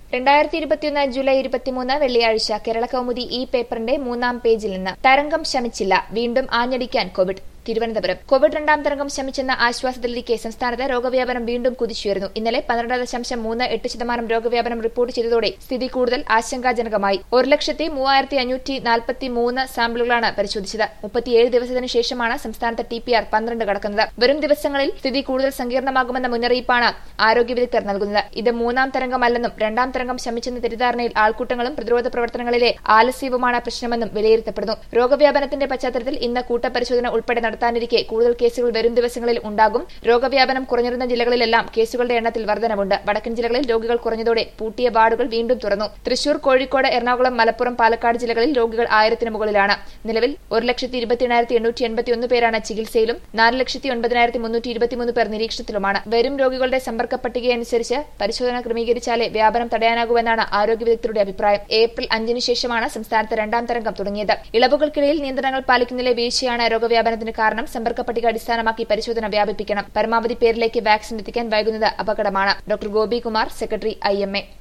രണ്ടായിരത്തി ഇരുപത്തിയൊന്ന് ജൂലൈ ഇരുപത്തിമൂന്ന് വെള്ളിയാഴ്ച കേരള കൗമുദി ഈ പേപ്പറിന്റെ മൂന്നാം പേജിൽ നിന്ന് തരംഗം ശമിച്ചില്ല വീണ്ടും ആഞ്ഞടിക്കാൻ കോവിഡ് തിരുവനന്തപുരം കോവിഡ് രണ്ടാം തരംഗം ശമിച്ചെന്ന ആശ്വാസത്തിലിരിക്കെ സംസ്ഥാനത്ത് രോഗവ്യാപനം വീണ്ടും കുതിച്ചുയർന്നു ഇന്നലെ പന്ത്രണ്ട് ദശാംശം മൂന്ന് എട്ട് ശതമാനം രോഗവ്യാപനം റിപ്പോർട്ട് ചെയ്തതോടെ സ്ഥിതി കൂടുതൽ ആശങ്കാജനകമായി ഒരു ലക്ഷത്തി മൂവായിരത്തി അഞ്ഞൂറ്റി നാൽപ്പത്തി മൂന്ന് സാമ്പിളുകളാണ് പരിശോധിച്ചത് മുപ്പത്തിയേഴ് ദിവസത്തിനു ശേഷമാണ് സംസ്ഥാനത്ത് ടി പി ആർ പന്ത്രണ്ട് കടക്കുന്നത് വരും ദിവസങ്ങളിൽ സ്ഥിതി കൂടുതൽ സങ്കീർണമാകുമെന്ന മുന്നറിയിപ്പാണ് ആരോഗ്യ വിദഗ്ധർ നൽകുന്നത് ഇത് മൂന്നാം തരംഗമല്ലെന്നും രണ്ടാം തരംഗം ശമിച്ചെന്ന തെറ്റിദ്ധാരണയിൽ ആൾക്കൂട്ടങ്ങളും പ്രതിരോധ പ്രവർത്തനങ്ങളിലെ ആലസ്യവുമാണ് പ്രശ്നമെന്നും വിലയിരുത്തപ്പെടുന്നു രോഗവ്യാപനത്തിന്റെ പശ്ചാത്തലത്തിൽ ഇന്ന് കൂട്ടപരിശോധന ഉൾപ്പെടെ നടത്താനിരിക്കെ കൂടുതൽ കേസുകൾ വരും ദിവസങ്ങളിൽ ഉണ്ടാകും രോഗവ്യാപനം കുറഞ്ഞിരുന്ന ജില്ലകളിലെല്ലാം കേസുകളുടെ എണ്ണത്തിൽ വർധനവുണ്ട് വടക്കൻ ജില്ലകളിൽ രോഗികൾ കുറഞ്ഞതോടെ പൂട്ടിയ വാർഡുകൾ വീണ്ടും തുറന്നു തൃശൂർ കോഴിക്കോട് എറണാകുളം മലപ്പുറം പാലക്കാട് ജില്ലകളിൽ രോഗികൾ ആയിരത്തിന് മുകളിലാണ് നിലവിൽ ഒരു ലക്ഷത്തി ഇരുപത്തിയെണ്ണായിരത്തി എണ്ണൂറ്റി എൺപത്തിയൊന്ന് പേരാണ് ചികിത്സയിലും നാല് ലക്ഷത്തി ഒൻപതിനായിരത്തി മുന്നൂറ്റി ഇരുപത്തിമൂന്ന് പേർ നിരീക്ഷണത്തിലുമാണ് വരും രോഗികളുടെ സമ്പർക്ക പട്ടികയനുസരിച്ച് പരിശോധന ക്രമീകരിച്ചാലേ വ്യാപനം തടയാനാകൂവെന്നാണ് ആരോഗ്യ വിദഗ്ധരുടെ അഭിപ്രായം ഏപ്രിൽ അഞ്ചിന് ശേഷമാണ് സംസ്ഥാനത്ത് രണ്ടാം തരംഗം തുടങ്ങിയത് ഇളവുകൾക്കിടയിൽ നിയന്ത്രണങ്ങൾ പാലിക്കുന്നതിലെ വീഴ്ചയാണ് രോഗവ്യാപനത്തിന് കാരണം സമ്പർക്ക പട്ടിക അടിസ്ഥാനമാക്കി പരിശോധന വ്യാപിപ്പിക്കണം പരമാവധി പേരിലേക്ക് വാക്സിൻ എത്തിക്കാൻ വൈകുന്നത് അപകടമാണ് ഡോക്ടർ ഗോപികുമാർ സെക്രട്ടറി ഐ